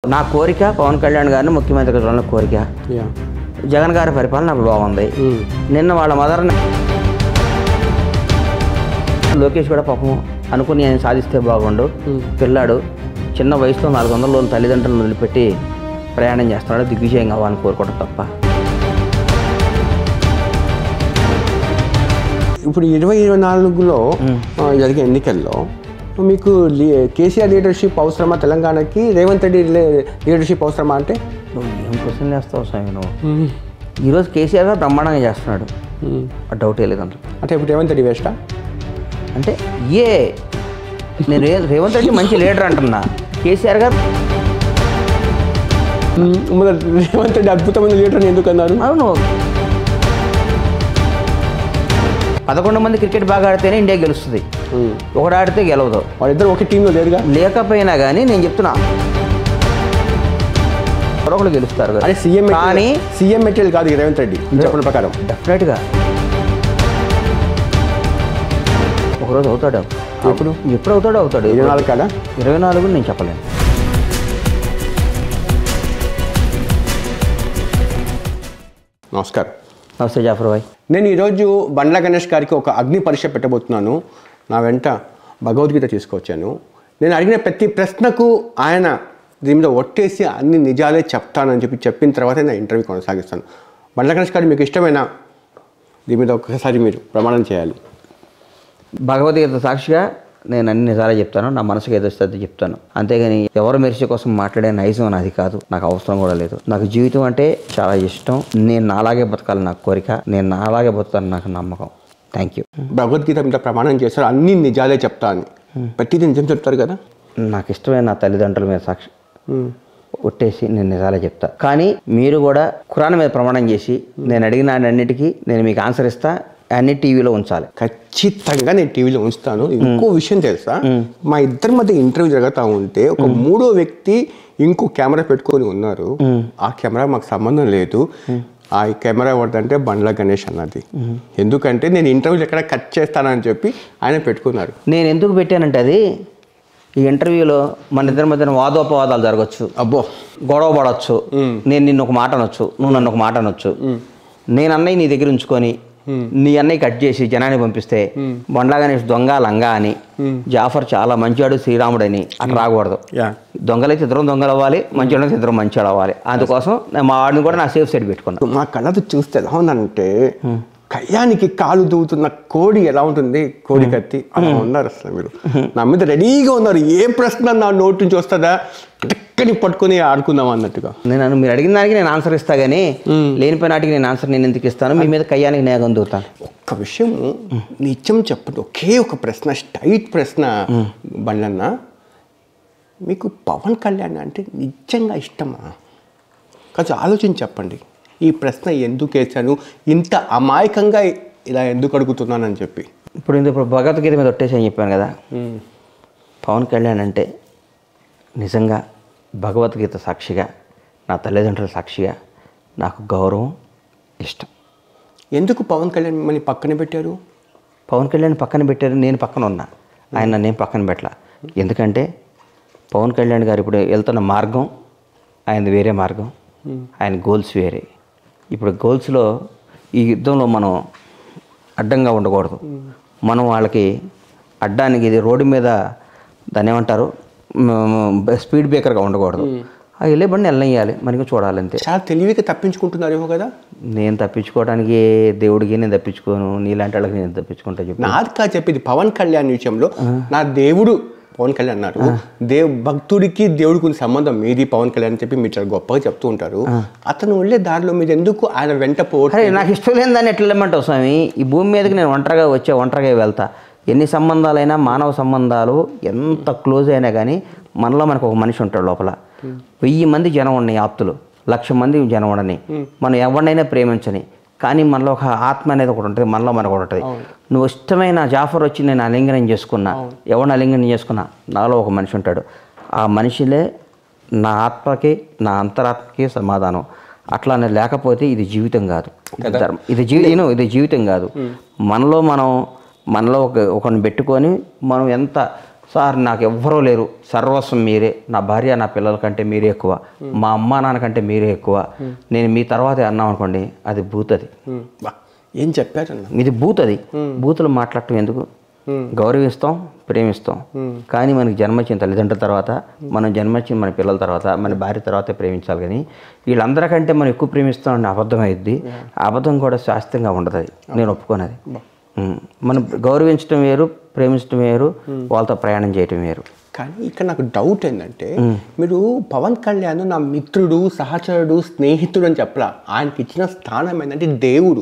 నా కోరిక పవన్ కళ్యాణ్ గారిని ముఖ్యమంత్రి చూడాలని కోరిక యా జగన్ గారి పరిపాలన నాకు బాగుంది నిన్న వాళ్ళ మదర్ని లోకేష్ కూడా పాపం అనుకుని ఆయన సాధిస్తే బాగుండు పిల్లాడు చిన్న వయసులో నాలుగు వందల రోజులు తల్లిదండ్రులను వదిలిపెట్టి ప్రయాణం చేస్తున్నాడు దిగ్విజయం కావాలని కోరుకోవడం తప్ప ఇప్పుడు ఇరవై ఇరవై నాలుగులో ఆ, జరిగే ఎన్నికల్లో మీకు లీ- కేసీఆర్ లీడర్షిప్ అవసరమా తెలంగాణకి రేవంత్ రెడ్డి లే- లీడర్షిప్ అవసరమా అంటే నువ్వు ఏం క్వశ్చన్ చేస్తావు స్వామి నువ్వు ఈరోజు కేసీఆర్ గారు బ్రహ్మాండంగా చేస్తున్నాడు ఆ డౌట్ లేదు అందులో అంటే ఇప్పుడు రేవంత్ రెడ్డి వేస్టా అంటే ఏ నేను రే రేవంత్ రెడ్డి మంచి లీడర్ అంటున్నా కేసీఆర్ గారు మరి రేవంత్ రెడ్డి అద్భుతమైన లీడర్ అని ఎందుకు అన్నారు అవును పదకొండు మంది క్రికెట్ బాగా ఆడితేనే ఇండియా గెలుస్తుంది ఒకడు ఆడితే గెలవదు వాళ్ళిద్దరు ఒకే టీంలో లేరుగా లేకపోయినా కానీ నేను చెప్తున్నా ఒకరు గెలుస్తారు కదా. అదే సీఎం కానీ సీఎం మెటీరియల్ కాదు ఈ రేవంత్ రెడ్డి మీరు చెప్పిన ప్రకారం డెఫినెట్గా ఒకరోజు అవుతాడు ఎప్పుడు? ఎప్పుడు అవుతాడో అవుతాడు ఇరవై నాలుగు కాదా ఇరవై నాలుగు నేను చెప్పలేను నమస్కారం నమస్తే జాఫర్ భాయ్ నేను ఈరోజు బండ్ల గణేష్ గారికి ఒక అగ్ని పరీక్ష పెట్టబోతున్నాను నా వెంట భగవద్గీత తీసుకొచ్చాను నేను అడిగిన ప్రతి ప్రశ్నకు ఆయన దీని మీద ఒట్టేసి అన్ని నిజాలే చెప్తానని చెప్పి చెప్పిన తర్వాతే నా ఇంటర్వ్యూ కొనసాగిస్తాను బండ్ల గణేష్ గారు మీకు ఇష్టమైన దీని మీద ఒక్కసారి మీరు ప్రమాణం చేయాలి భగవద్గీత సాక్షిగా నేను అన్ని నిజాలే చెప్తాను నా మనసుకు ఏదో వస్తే అది చెప్తాను అంతేగాని ఎవరు మెరిసే కోసం మాట్లాడే నైజం నాది కాదు నాకు అవసరం కూడా లేదు నాకు జీవితం అంటే చాలా ఇష్టం నేను నాలాగే బతకాలి నాకు కోరిక నేను నాలాగే బతుకాలని నాకు నమ్మకం థ్యాంక్ యూ భగవద్గీత మీద ప్రమాణం చేస్తారు అన్ని నిజాలే చెప్తా అని ప్రతిదీ నిజం చెప్తారు కదా నాకు ఇష్టమైన నా తల్లిదండ్రుల మీద సాక్షి ఒట్టేసి నేను నిజాలే చెప్తా కానీ మీరు కూడా ఖురాన్ మీద ప్రమాణం చేసి నేను అడిగిన అన్నిటికీ నేను మీకు ఆన్సర్ ఇస్తా అన్ని టీవీలో ఉంచాలి ఖచ్చితంగా నేను టీవీలో ఉంచుతాను ఇంకో విషయం తెలుసా మా ఇద్దరి మధ్య ఇంటర్వ్యూ జరుగుతూ ఉంటే ఒక మూడో వ్యక్తి ఇంకో కెమెరా పెట్టుకొని ఉన్నారు ఆ కెమెరా మాకు సంబంధం లేదు ఆ కెమెరా ఎవరిదంటే బండ్ల గణేష్ అన్నది ఎందుకంటే నేను ఇంటర్వ్యూలు ఎక్కడ కట్ చేస్తానని చెప్పి ఆయన పెట్టుకున్నారు నేను ఎందుకు పెట్టానంటే అది ఈ ఇంటర్వ్యూలో మన ఇద్దరి మధ్యన వాదోపవాదాలు జరగచ్చు అబ్బో గొడవ పడవచ్చు నేను నిన్ను ఒక మాట అనొచ్చు నువ్వు నన్ను ఒక మాట అనొచ్చు నేను అన్నయ్య నీ దగ్గర ఉంచుకొని నీ అన్నయ్య కట్ చేసి జనాన్ని పంపిస్తే బండ్లా గణేష్ దొంగ లంగా అని జాఫర్ చాలా మంచివాడు శ్రీరాముడని అట్లా రాకూడదు యా దొంగలైతే ఇద్దరం దొంగలు అవ్వాలి మంచివాడైతే ఇద్దరం మంచివాడు అవ్వాలి అందుకోసం నేను మా వాడిని కూడా నా సేఫ్ సైడ్ పెట్టుకున్నాను మా కళ్ళతో చూస్తే ఎలా ఉందంటే కయ్యానికి కాలు దూవుతున్న కోడి ఎలా ఉంటుంది కోడి కత్తి అలా ఉన్నారు అసలు మీరు నా మీద రెడీగా ఉన్నారు ఏ ప్రశ్న నా నోటి నుంచి వస్తుందా టక్కని పట్టుకొని ఆడుకుందాం అన్నట్టుగా నేను మీరు అడిగిన దానికి నేను ఆన్సర్ ఇస్తా కానీ లేనిపోయిన నాటికి నేను ఆన్సర్ నేను ఎందుకు ఇస్తాను మీ మీద కయ్యానికి నేను అందుతాను ఒక్క విషయం నిత్యం చెప్పండి ఒకే ఒక ప్రశ్న స్టైట్ ప్రశ్న బండ్లన్న మీకు పవన్ కళ్యాణ్ అంటే నిజంగా ఇష్టమా కొంచెం ఆలోచించి చెప్పండి ఈ ప్రశ్న ఎందుకు వేశాను ఇంత అమాయకంగా ఇలా ఎందుకు అడుగుతున్నానని చెప్పి ఇప్పుడు ఇందుకు ఇప్పుడు భగవద్గీత మీద ఒట్టేసి అని చెప్పాను కదా పవన్ కళ్యాణ్ అంటే నిజంగా భగవద్గీత సాక్షిగా నా తల్లిదండ్రుల సాక్షిగా నాకు గౌరవం ఇష్టం ఎందుకు పవన్ కళ్యాణ్ మిమ్మల్ని పక్కన పెట్టారు పవన్ కళ్యాణ్ పక్కన పెట్టారు నేను పక్కన ఉన్నా ఆయన నేను పక్కన పెట్టలా ఎందుకంటే పవన్ కళ్యాణ్ గారు ఇప్పుడు వెళ్తున్న మార్గం ఆయనది వేరే మార్గం ఆయన గోల్స్ వేరే ఇప్పుడు గోల్స్లో ఈ యుద్ధంలో మనం అడ్డంగా ఉండకూడదు మనం వాళ్ళకి అడ్డానికి ఇది రోడ్డు మీద దాన్ని ఏమంటారు మ్, స్పీడ్ బ్రేకర్గా ఉండకూడదు ఆ వెళ్ళే బండి వెళ్ళనియాలి మనకి చూడాలి అంతే చాలా తెలివిగా తప్పించుకుంటున్నారేమో కదా నేను తప్పించుకోవడానికి దేవుడికి నేను తప్పించుకోను నీలాంటి వాళ్ళకి నేను తప్పించుకుంటా చెప్పు నాది కాదు చెప్పేది పవన్ కళ్యాణ్ విషయంలో నా దేవుడు పవన్ కళ్యాణ్ అన్నారు దేవ్ భక్తుడికి దేవుడికి ఉన్న సంబంధం మీది పవన్ కళ్యాణ్ అని చెప్పి మీరు చాలా గొప్పగా చెప్తూ ఉంటారు అతను వెళ్ళే దారిలో మీరు ఎందుకు ఆయన వెంట పోవట్లేదు అరే నాకు ఇష్టం లేని దాన్ని ఎట్లా వెళ్ళమంటావు స్వామి ఈ భూమి మీదకి నేను ఒంటరిగా వచ్చే ఒంటరిగా వెళ్తా ఎన్ని సంబంధాలైనా మానవ సంబంధాలు ఎంత క్లోజ్ అయినా కానీ మనలో మనకు ఒక మనిషి ఉంటాడు లోపల వెయ్యి మంది జనం ఉన్నాయి ఆప్తులు లక్ష మంది జనం ఉండని మనం ఎవరినైనా ప్రేమించని కానీ మనలో ఒక ఆత్మ అనేది ఒకటి ఉంటుంది మనలో మనకు ఒకటి ఉంటుంది నువ్వు ఇష్టమైన జాఫర్ వచ్చి నేను అలింగనం చేసుకున్నా ఎవరిని అలింగనం చేసుకున్నా నాలో ఒక మనిషి ఉంటాడు ఆ మనిషిలే నా ఆత్మకి నా అంతరాత్మకి సమాధానం అట్లానే లేకపోతే ఇది జీవితం కాదు ధర్మం ఇది జీవితం ఇది జీవితం కాదు మనలో మనం మనలో ఒక ఒకరిని పెట్టుకొని మనం ఎంత సార్ నాకు ఎవ్వరూ లేరు సర్వస్వం మీరే నా భార్య నా పిల్లల కంటే మీరే ఎక్కువ మా అమ్మా నాన్న కంటే మీరే ఎక్కువ నేను మీ తర్వాతే అన్నాం అనుకోండి అది బూతది ఉమ్, బా, ఏం చెప్పారన్న ఇది బూతది బూతులు మాట్లాడటం ఎందుకు గౌరవిస్తాం ప్రేమిస్తాం కానీ మనకి జన్మచ్చిన తల్లిదండ్రుల తర్వాత మనం జన్మచ్చిన మన పిల్లల తర్వాత మన భార్య తర్వాతే ప్రేమించాలి కానీ వీళ్ళందరికంటే మనం ఎక్కువ ప్రేమిస్తాం అనే అబద్ధం అయింది ఆ అబద్ధం కూడా శాస్త్రంగా ఉండదు అది నేను ఒప్పుకోనది ఉం. మనం గౌరవించడం వేరు ప్రేమించడం వేరు వాళ్ళతో ప్రయాణం చేయటం వేరు కానీ ఇక్కడ నాకు డౌట్ ఏంటంటే మీరు పవన్ కళ్యాణ్ నా మిత్రుడు సహచరుడు స్నేహితుడు అని చెప్పలా ఆయనకి ఇచ్చిన స్థానం ఏంటంటే దేవుడు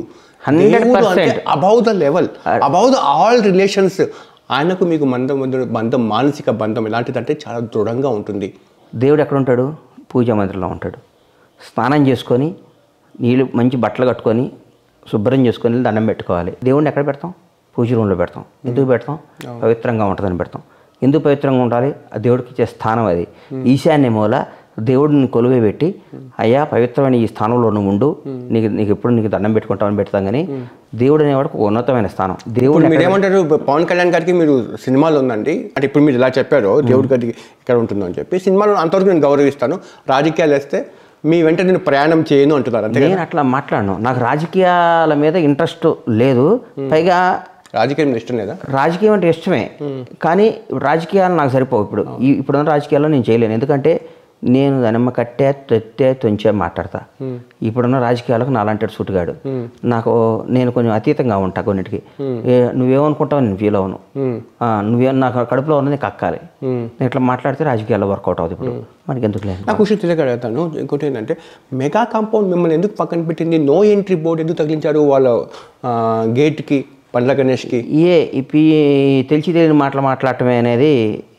100% above the level above the all relations ఆయనకు మీకు బంధం బంధం- బంధం మానసిక బంధం ఎలాంటిదంటే చాలా దృఢంగా ఉంటుంది దేవుడు ఎక్కడ ఉంటాడు పూజా మందిరంలో ఉంటాడు స్నానం చేసుకొని నీళ్ళు మంచి బట్టలు కట్టుకొని శుభ్రం చేసుకొని వెళ్ళి దండం పెట్టుకోవాలి దేవుడిని ఎక్కడ పెడతాం పూజ రూమ్లో పెడతాం ఎందుకు పెడతాం పవిత్రంగా ఉంటుందని పెడతాం ఎందుకు పవిత్రంగా ఉండాలి ఆ దేవుడికి ఇచ్చే స్థానం అది ఈశాన్య మూల దేవుడిని కొలువే పెట్టి అయ్యా పవిత్రమైన ఈ స్థానంలో నువ్వు ఉండు నీకు నీకు ఎప్పుడు నీకు దండం పెట్టుకుంటామని పెడతాం కానీ దేవుడు అనేవాడికి ఒక ఉన్నతమైన స్థానం దేవుడు ఇప్పుడు మీరు ఏమంటారు పవన్ కళ్యాణ్ గారికి మీరు సినిమాలో ఉందండి అంటే ఇప్పుడు మీరు ఇలా చెప్పారు దేవుడి గారికి ఇక్కడ ఉంటుందో అని చెప్పి సినిమాలో అంతవరకు నేను గౌరవిస్తాను రాజకీయాలు వేస్తే మీ వెంట నేను ప్రయాణం చేయను అంటున్నారు అంతే కదా నేను అట్లా మాట్లాడను నాకు రాజకీయాల మీద ఇంట్రెస్ట్ లేదు పైగా రాజకీయం ఇష్టం లేదా రాజకీయం అంటే ఇష్టమే కానీ రాజకీయాలు నాకు సరిపోవు ఇప్పుడు ఈ ఇప్పుడున్న రాజకీయాల్లో నేను చేయలేను ఎందుకంటే నేను దానిమ్మ కట్టే తెత్తే తొంచే మాట్లాడతా ఇప్పుడున్న రాజకీయాలకు నా అలాంటి సూటుగాడు నాకు నేను కొంచెం అతీతంగా ఉంటా కొన్నిటికి ఏ, నువ్వేమనుకుంటావు నేను ఫీల్ అవును ఆ, నువ్వే నాకు కడుపులో ఉన్నది కక్కాలి నేను ఇట్లా మాట్లాడితే రాజకీయాల్లో వర్కౌట్ అవుతుంది ఇప్పుడు మనకి ఎందుకు లేదు నాకు విషయం తెలియగలుగుతాను ఇంకోటి ఏంటంటే మెగా కాంపౌండ్ మిమ్మల్ని ఎందుకు పక్కన పెట్టింది నో ఎంట్రీ బోర్డు ఎందుకు తగిలించారు వాళ్ళ ఆ, గేట్కి పండ్ల గణేష్కి ఏ ఇప్పి తెలిసి తెలియని మాటలు మాట్లాడటమే అనేది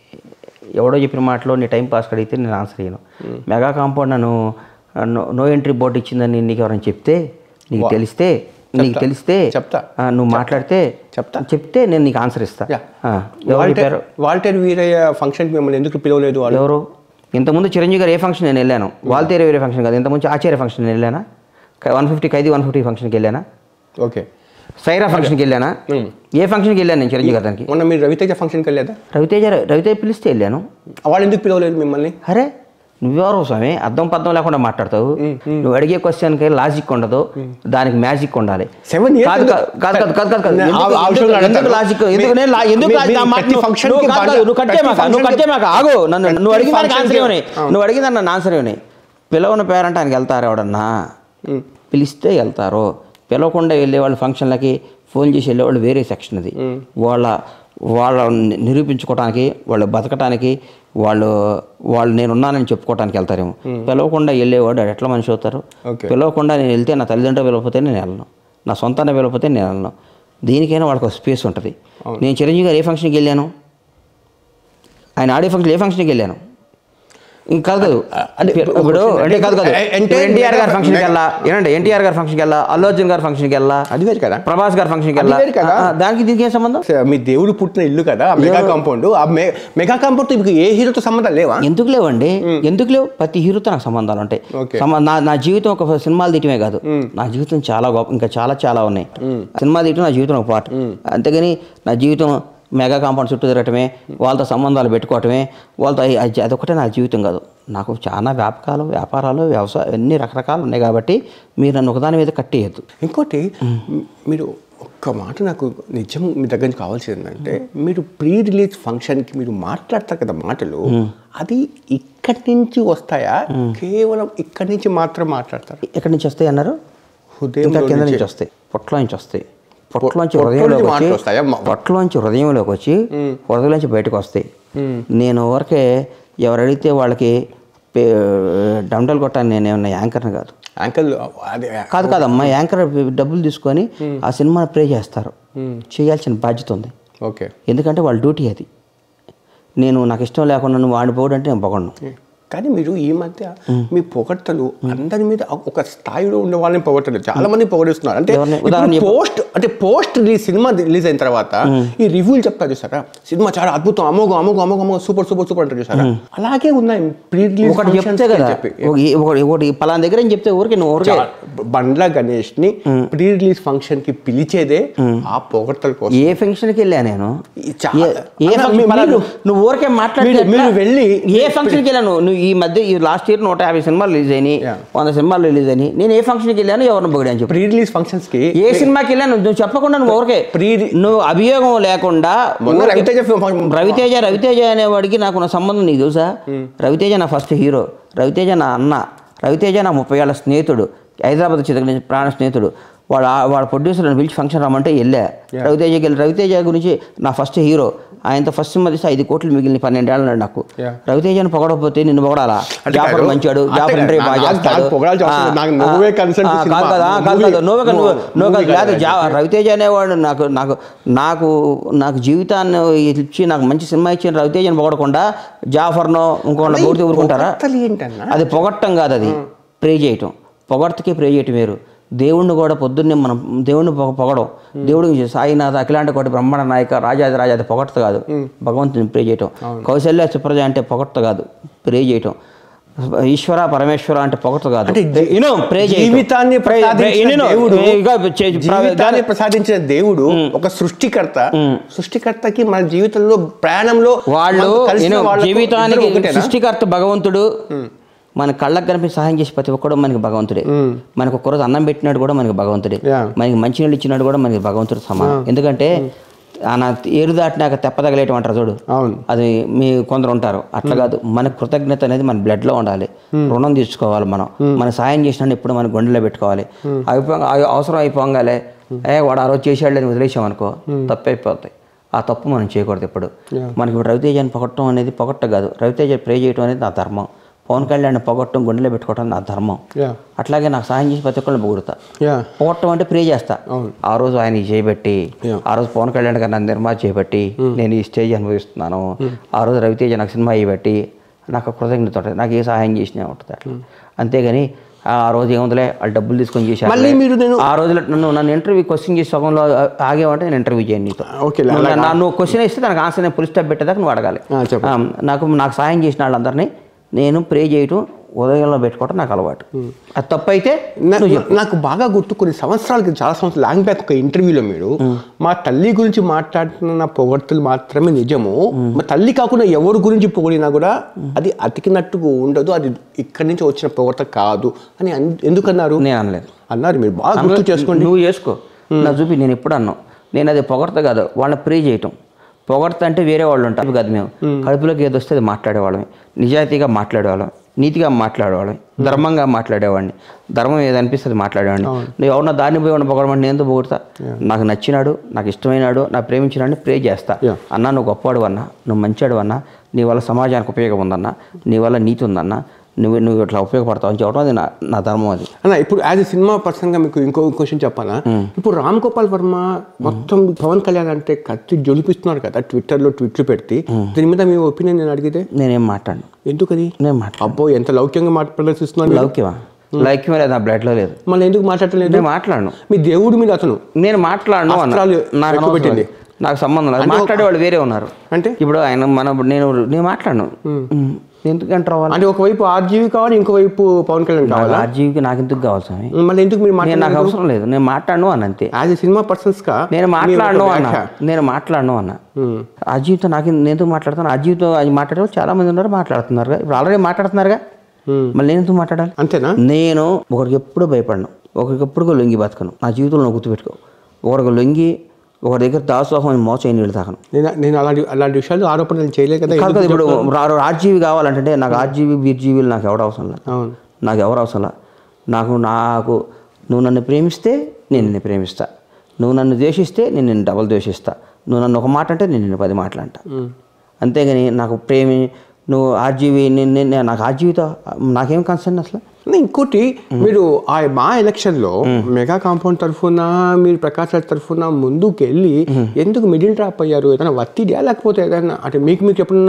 ఎవడో చెప్పిన మాటలో నీ టైం పాస్ అడిగితే నేను ఆన్సర్ చేయను మెగా కాంపౌండ్ నన్ను నో- నో ఎంట్రీ బోర్డు ఇచ్చిందని నీకు ఎవరైనా చెప్తే నీకు తెలిస్తే నీకు తెలిస్తే చెప్తా. ఆ, నువ్వు మాట్లాడితే చెప్తా. చెప్తే నేను నీకు ఆన్సర్ ఇస్తా యా. ఆ, ఎవరు వాల్టర్ చెప్పారు వాల్టర్ వీరయ్య ఫంక్షన్కి మిమ్మల్ని ఎందుకు పిలవలేదు వాళ్ళు ఎవరు ఇంతకుముందు చిరంజీవి గారు ఏ ఫంక్షన్ నేను వెళ్ళాను వాల్తేరే వేరే ఫంక్షన్ కాదు ఇంతకుముందు ఆచార్య ఫంక్షన్ నేను వెళ్ళానా one fifty Khaidi one fifty ఫంక్షన్కి వెళ్ళానా ఓకే సైరా ఫంక్షన్కి వెళ్ళానా ఏ ఫంక్షన్కి వెళ్ళాను నేను చిరంజీవి గారి దానికి మొన్న మీరు రవితేజ ఫంక్షన్కి వెళ్ళేదా రవితేజ రవితేజ పిలిస్తే వెళ్ళాను వాళ్ళు ఎందుకు పిలవలేదు మిమ్మల్ని అరే నువ్వెవరు స్వామి అర్థం పద్ధం లేకుండా మాట్లాడతావు నువ్వు అడిగే క్వశ్చన్కి లాజిక్ ఉండదు దానికి మ్యాజిక్ ఉండాలి Seven years కాదు ago- కాదు కాదు కాదు కాదు కాదు నేను ఆ- ఎందుకు- ఆ విషయంలో ఎందుకు- ఎందుకు అడుగుతాను. లాజిక్ ఎందుకు నేను లా- ఎందుకు మీ- లాజిక్ మీ ఆ మాట ప్రతి నువ్వు- function నువ్వు కి కాదు, బాగా- నువ్వు కట్ ప్రతి చేయమాక, నువ్వు function కట్ చేయమాక ఆగు నన్ను ప్రతి నువ్వు అడిగిన దానికి function ఆన్సర్ కి- ఇవ్వని నువ్వు అడిగిన నన్ను ఆన్సర్ ఇవ్వని పిలవని పేరంటే ఆయనకి వెళ్తారు ఎవడన్నా పిలిస్తే వెళ్తారు పిలవకుండా వెళ్ళే వాళ్ళ ఫంక్షన్లకి ఫోన్ చేసి వెళ్ళేవాళ్ళు వేరే సెక్షన్ అది వాళ్ళ వాళ్ళ నిరూపించుకోవడానికి వాళ్ళు బతకటానికి వాళ్ళు వాళ్ళు నేనున్నానని చెప్పుకోవడానికి వెళ్తారేమో పిలవకుండా వెళ్ళేవాడు వాడు ఎట్లా మనిషి అవుతారు Okay. పిలవకుండా నేను వెళ్తే నా తల్లిదండ్రులు పిలవకపోతే నేను వెళ్ళను నా సొంతాన్ని పిలవకపోతే నేను వెళ్ళను దీనికైనా వాళ్ళకి ఒక స్పేస్ ఉంటుంది నేను చిరంజీవి గారు ఏ ఫంక్షన్కి వెళ్ళాను ఆయన ఆడే ఫంక్షన్ ఏ ఫంక్షన్కి వెళ్ళాను ఇంకా కాదు కాదు అంటే ఇప్పుడు అంటే కాదు కాదు అంటే ఎన్టీఆర్ గారి మెగా- ఫంక్షన్కి వెళ్ళా ఏనండి ఎన్టీఆర్ గారి ఫంక్షన్కి వెళ్ళా అల్లు అర్జున్ గారి ఫంక్షన్కి వెళ్ళా అది వేరు కదా ప్రభాస్ గారి ఫంక్షన్కి అది వెళ్ళా వేరు కదా. ఆ, ఆ, దానికి దీనికి ఏం సంబంధం సరే, మీ దేవుడు పుట్టిన ఇల్లు కదా ఆ మెగా కాంపౌండ్ ఆ మె- మెగా కాంపౌండ్ మీకు ఏ హీరోతో సంబంధం లేవా ఎందుకు లేవండి ఎందుకు లేవు ప్రతి హీరోతో నాకు సంబంధాలు ఉంటాయి Okay. సంబ- నా నా జీవితం ఒక సినిమాలు తీయటమే కాదు నా జీవితం చాలా గొప్ప ఇంకా చాలా చాలా ఉన్నాయి సినిమా తీయటం నా జీవితం ఒక పార్ట్ అంతేగాని నా జీవితం మెగా కాంపౌండ్ చుట్టూ తిరగటమే వాళ్ళతో సంబంధాలు పెట్టుకోవటమే వాళ్ళతో అయి- అది- అదొకటే నా జీవితం కాదు నాకు చాలా వ్యాపకాలు వ్యాపారాలు వ్యవసాయం అన్ని రకరకాలు ఉన్నాయి కాబట్టి మీరు నన్ను ఒకదాని మీద కట్టేయద్దు ఇంకోటి మీరు ఒక్క మాట నాకు నిజం మీ దగ్గర నుంచి కావాల్సింది ఏంటంటే మీరు ప్రీ రిలీజ్ ఫంక్షన్కి మీరు మాట్లాడతారు కదా మాటలు అది ఇక్కడి నుంచి వస్తాయా కేవలం ఇక్కడి నుంచి మాత్రం మాట్లాడతారు ఎక్కడి నుంచి వస్తాయి అన్నారు హృదయం ఇంకా కింద నుంచి వస్తాయి పొట్టలో నుంచి వస్తాయి పొట్టలోంచి పొట్టలో నుంచి హృదయంలోకి మాటలు వచ్చి వస్తాయా? మ- పొట్టలోంచి హృదయంలోకి వచ్చి హృదయంలోంచి బయటకు వస్తాయి నేను ఊరికే ఎవరు అడిగితే వాళ్ళకి పే- డండలు కొట్టాను నేను ఏమన్నా యాంకర్ని కాదు యాంకల్ అదే కాదు కాదమ్మా యాంకర్ డబ్బులు తీసుకొని ఆ సినిమాని ప్రే చేస్తారు చేయాల్సిన బాధ్యత ఉంది ఓకే ఎందుకంటే వాళ్ళ డ్యూటీ అది నేను నాకు ఇష్టం లేకుండా నువ్వు వాడిని పోవడంటే నేను పొగడను కానీ మీరు ఈ మధ్య మీ పొగడ్తలు అందరి మీద ఒక స్థాయిలో ఉండే వాళ్ళని పొగడతారు చాలా మంది పొగడిస్తున్నారు అంటే ఎవరిని? ఉదాహరణ చెప్పు. పోస్ట్ అంటే పోస్ట్ రిలీజ్ సినిమా రిలీజ్ అయిన తర్వాత ఈ రివ్యూలు చెప్తారు చూసారా సినిమా చాలా అద్భుతం అమోఘం అమోఘం అమోఘం అమోఘం సూపర్ సూపర్ సూపర్ అంటారు చూసారా అలాగే ఉన్నాయి ప్రీ రిలీజ్ ఒకటి చెప్తే కదా ఒక- ఒకటి ఒకటి పలానా దగ్గర అని చెప్తే ఊరికే నువ్వు ఊరికే బండ్ల గణేష్ ని ప్రీ రిలీజ్ ఫంక్షన్ కి పిలిచేదే ఆ పొగడ్తల కోసం ఏ ఫంక్షన్కి వెళ్ళా నేను ఈ చాలా- ఏ- ఏ అన్న, function- మీరు- పలానా నువ్వు ఊరికే మాట్లాడితే మీరు- మీరు ఎట్లా? వెళ్ళి- ఏ ఫంక్షన్కి వెళ్ళాను నువ్వు ఈ మధ్య ఈ లాస్ట్ ఇయర్ నూట యాభై సినిమాలు రిలీజ్ అయినాయి Yeah. వంద సినిమాలు రిలీజ్ అయినాయి నేను ఏ ఫంక్షన్కి వెళ్ళాను ఎవరిని పొగిడా అని చెప్పి ప్రీ రిలీజ్ ఫంక్షన్స్ కి ఏ సినిమాకి వెళ్ళాను నువ్వు చెప్పకుండా నువ్వు ఊరికే Pre- నువ్వు అభియోగం లేకుండా మొన్న ఊరికే- రవితేజ film- రవితేజ రవితేజ అనేవాడికి నాకు నా సంబంధం నీకు తెలుసా రవితేజ నా ఫస్ట్ హీరో రవితేజ నా అన్న రవితేజ నా ముప్పై ఏళ్ళ స్నేహితుడు హైదరాబాద్ చిత్ర ప్రాణ స్నేహితుడు వాడు ఆ- వాడు ప్రొడ్యూసర్ నన్ను పిలిచి ఫంక్షన్ రమ్మంటే వెళ్ళా రవితేజకి వెళ్ళి రవితేజ గురించి నా ఫస్ట్ హీరో ఆయనతో ఫస్ట్ సినిమా తీస్తే ఐదు కోట్లు మిగిలిన పన్నెండేళ్ళు ఉన్నాడు నాకు Yeah. రవితేజని పొగడకపోతే నిన్ను పొగడాలా అంటే జాఫర్ కాదు. మంచాడు అంటే జాఫర్ ఎంట్రీ బాగా నాకు- చేస్తాడు నాకు పొగడాల్సిన అవసరం లేదు. నాకు ఆ, నువ్వే ఆ, consent ఆ, సినిమా. కాదు కదా ఆ, కాదు movie- కాదు నువ్వే కాదు, నువ్వు నువ్వు కాదు movie లేదు కాదు. జా రవితేజ అనేవాడు నాకు నాకు నాకు నాకు జీవితాన్ని ఇచ్చి నాకు మంచి సినిమా ఇచ్చిన రవితేజని పొగడకుండా జాఫర్నో ఇంకోళ్ళ అదే ఈ పూర్తి ఊరుకుంటారా పొగడ్తలు ఏంటన్నా? అది పొగట్టం కాదు అది ప్రే చేయటం పొగడ్తకి ప్రే చేయటం వేరు దేవుణ్ణి కూడా పొద్దున్నే మనం దేవుణ్ణి పొగ పొగడం దేవుడికి సాయినాథ అఖిలాంటి కోటి బ్రహ్మాండ నాయక రాజాది రాజా అది పొగడ్త కాదు భగవంతుని ప్రే చేయటం కౌశల్య సుప్రజ అంటే పొగడ్త కాదు ప్రే చేయటం ఈశ్వర పరమేశ్వర అంటే పొగడ్త కాదు అంటే జీ- ఇను ప్రే చేయటం. జీవితాన్ని Pray- pray- ప్రసాదించిన ఇను, దేవుడు ఇక చే- జీవితాన్ని దాని- ప్రసాదించిన దేవుడు ఒక సృష్టికర్త సృష్టికర్తకి మన జీవితంలో ప్రయాణంలో వాళ్ళు మనకు కలిసిన నేను వాళ్ళకు జీవితానికి ఇద్దరు ఒకటేనా? సృష్టికర్త భగవంతుడు మన కళ్ళకు కనిపించి సహాయం చేసి ప్రతి ఒక్కడు మనకి భగవంతుడే మనకు ఒక్కరోజు అన్నం పెట్టినాడు కూడా మనకి భగవంతుడే Yeah. మనకి మంచినీళ్ళు ఇచ్చినాడు కూడా మనకి భగవంతుడు సమానం ఎందుకంటే ఆయన ఏరు దాటినాక తెప్పదగలేయటం అంటారు చూడు అవును అది మీ కొందరు ఉంటారు అట్లా కాదు మన కృతజ్ఞత అనేది మన బ్లడ్లో ఉండాలి రుణం తీర్చుకోవాలి మనం మన సాయం చేసిన ఎప్పుడు మన గుండెలో పెట్టుకోవాలి అయిపో అవి- అవసరం అయిపోగానే ఏ వాడు ఆ రోజు చేసాడని వదిలేసామనుకో తప్పు అయిపోతాయి ఆ తప్పు మనం చేయకూడదు ఎప్పుడు మనకి ఇప్పుడు రవితేజని పొగట్టం అనేది పొగట్ట కాదు రవితేజ ప్రే చేయటం అనేది నా ధర్మం పవన్ కళ్యాణ్ పొగట్టం గుండెలో పెట్టుకోవటం నా ధర్మం యా అట్లాగే నాకు సాయం చేసి ప్రతి ఒక్కరిని పొగుడుతా యా పొగట్టం అంటే ప్రే చేస్తా అవును. ఆ రోజు ఆయన చేయబట్టి Yeah. ఆ రోజు పవన్ కళ్యాణ్ గారు నన్ను నిర్మాత చేయబట్టి నేను ఈ స్టేజ్ అనుభవిస్తున్నాను ఆ రోజు రవితేజ నాకు సినిమా చేయబట్టి నాకు కృతజ్ఞత ఉంటుంది నాకు ఏ సహాయం చేసినా ఉంటుంది అట్లా అంతేగాని ఆ రోజు ఏముందిలే వాళ్ళు డబ్బులు తీసుకొని చేశారు మళ్ళీ మీరు నేను- ఆ రోజులో నన్ను నన్ను ఇంటర్వ్యూ క్వశ్చన్ చేసి సగంలో ఆగేవంటే నేను ఇంటర్వ్యూ చేయను నీతో ఓకే నువ్వు నన్ను- నువ్వు క్వశ్చన్ ఇస్తే దానికి ఆన్సర్ నేను పులి స్టాప్ పెట్టేదాకా నువ్వు అడగాలి ఆ, చెప్పు. ఆ, నాకు నాకు సాయం చేసిన వాళ్ళందరినీ నేను ప్రే చేయటం ఉదయంలో పెట్టుకోవటం నాకు అలవాటు అది తప్పు అయితే నా- నాకు బాగా గుర్తు కొన్ని సంవత్సరాల క్రితం చాలా సంవత్సరాలు లాంగ్ బ్యాక్ ఒక ఇంటర్వ్యూలో మీరు మా తల్లి గురించి మాట్లాడుతున్న పొగడ్తలు మాత్రమే నిజము మా తల్లి కాకుండా ఎవరి గురించి పొగిడినా కూడా అది అతికినట్టుగా ఉండదు అది ఇక్కడి నుంచి వచ్చిన పొగడ్త కాదు అని అన్- ఎందుకన్నారు నేను అనలేదు అన్నారు మీరు బాగా గుర్తు చేసుకోండి నువ్వు చేసుకో నా చూపి నేను ఎప్పుడు అన్నాను నేను అది పొగడత కాదు వాళ్ళని ప్రే చేయటం పొగడత అంటే వేరే వాళ్ళు ఉంటారు కాదు మేము కడుపులోకి ఏది వస్తే అది మాట్లాడేవాళ్ళం నిజాయితీగా మాట్లాడేవాళ్ళం నీతిగా మాట్లాడేవాళ్ళం ధర్మంగా మాట్లాడేవాడిని ధర్మం ఏది అనిపిస్తుంది మాట్లాడేవాడిని నువ్వు ఎవరన్నా దాన్ని పోయి ఉన్న పొగడమంటే నేను ఎందుకు పొగుడతా నాకు నచ్చినాడు నాకు ఇష్టమైనాడు నా ప్రేమించినాడు ప్రే చేస్తా Yeah. అన్నా నువ్వు గొప్పవాడు అన్నా నువ్వు మంచివాడు అన్నా నీ వల్ల సమాజానికి ఉపయోగం ఉందన్నా నీ వల్ల నీతి ఉందన్నా నువ్వు నువ్వు ఇట్లా ఉపయోగపడతావు అని చెప్పడం అది నా నా ధర్మం అది అన్న ఇప్పుడు యాజ్ ఎ సినిమా పర్సన్ గా మీకు ఇంకో క్వశ్చన్ చెప్పాలా ఇప్పుడు రామ్ గోపాల్ వర్మ మొత్తం పవన్ కళ్యాణ్ అంటే కత్తి జొలిపిస్తున్నారు కదా ట్విట్టర్ లో ట్వీట్లు పెడితే దీని మీద మీ ఒపీనియన్ నేను అడిగితే నేనేం మాట్లాడను ఎందుకది నేను మాట్లాడు అబ్బో ఎంత లౌక్యంగా మాట ప్రదర్శిస్తున్నారు మీరు. లౌక్యమా లౌక్యమే లేదు నా బ్లడ్లో లేదు మళ్ళీ ఎందుకు మాట్లాడలేదు నేను మాట్లాడను మీ దేవుడి మీద అతను నేను మాట్లాడను అన్న అస్త్రాలు నాకు ఎక్కువ అనవసరం పెట్టింది. లేదు. నాకు సంబంధం లేదు మాట్లాడే వాళ్ళు వేరే ఉన్నారు అంటే ఇప్పుడు ఆయన మన నేను నేను మాట్లాడను ఉమ్. ఎందుకు ఎంటర్ అవ్వాలి అంటే ఒకవైపు ఆర్జీవి కావాలి ఇంకోవైపు పవన్ కళ్యాణ్ కావాలి ఆ జీవికి నాకు ఎందుకు కావాలి స్వామి మళ్ళీ ఎందుకు మీరు నేను నాకు మాట్లాడారు అవసరం లేదు నేను మాట్లాడను అని అంతే యాజ్ ఎ సినిమా పర్సన్స్ గా నేను మీ మాట్లాడను ఒక అన్న వ్యాఖ్య. నేను మాట్లాడను అన్న ఉమ్. ఆ జీవితం నాకు నేను ఎందుకు మాట్లాడతాను ఆ జీవితం అది మాట్లాడే వాళ్ళు చాలా మంది ఉన్నారు మాట్లాడుతున్నారు ఇప్పుడు ఆల్రెడీ మాట్లాడుతున్నారుగా ఉమ్. మళ్ళీ నేను ఎందుకు మాట్లాడాలి అంతేనా నేను ఒకరికి ఎప్పుడూ భయపడను ఒకరికి ఎప్పుడు లొంగి బతకను నా జీవితంలో నువ్వు గుర్తుపెట్టుకో ఒకరికి లొంగి ఒకరి దగ్గర దాసోహం అని మోసం నీళ్ళు తాకను నేను నేను అలాంటి అలాంటి విషయాలు ఆరోపణలు చేయలేదు కదా కాదు కదా ఇప్పుడు రా- ఆర్జీవి కావాలంటే నాకు ఆర్జీవి బీర్జీవీలు నాకు ఎవడ అవసరం లేదు అవును నాకు ఎవరు అవసరం లేదు నాకు నాకు నువ్వు నన్ను ప్రేమిస్తే నేను నిన్ను ప్రేమిస్తా నువ్వు నన్ను ద్వేషిస్తే నేను నిన్ను డబల్ ద్వేషిస్తా నువ్వు నన్ను ఒక మాట అంటే నేను నిన్ను పది మాటలు అంటా అంతేగాని నాకు ప్రేమి నువ్వు ఆర్జీవి నేను నేను- నాకు ఆర్జీవితో నాకేం కన్సర్న్ అసలు ఇంకోటి మీరు ఆ మా ఎలక్షన్ లో మెగా కాంపౌండ్ తరఫున మీరు ప్రకాష్ రాజ్ తరఫున ముందుకు వెళ్ళి ఎందుకు మిడిల్ డ్రాప్ అయ్యారు ఏదైనా ఒత్తిడియా లేకపోతే ఏదైనా అంటే మీకు మీకు ఎప్పుడన్నా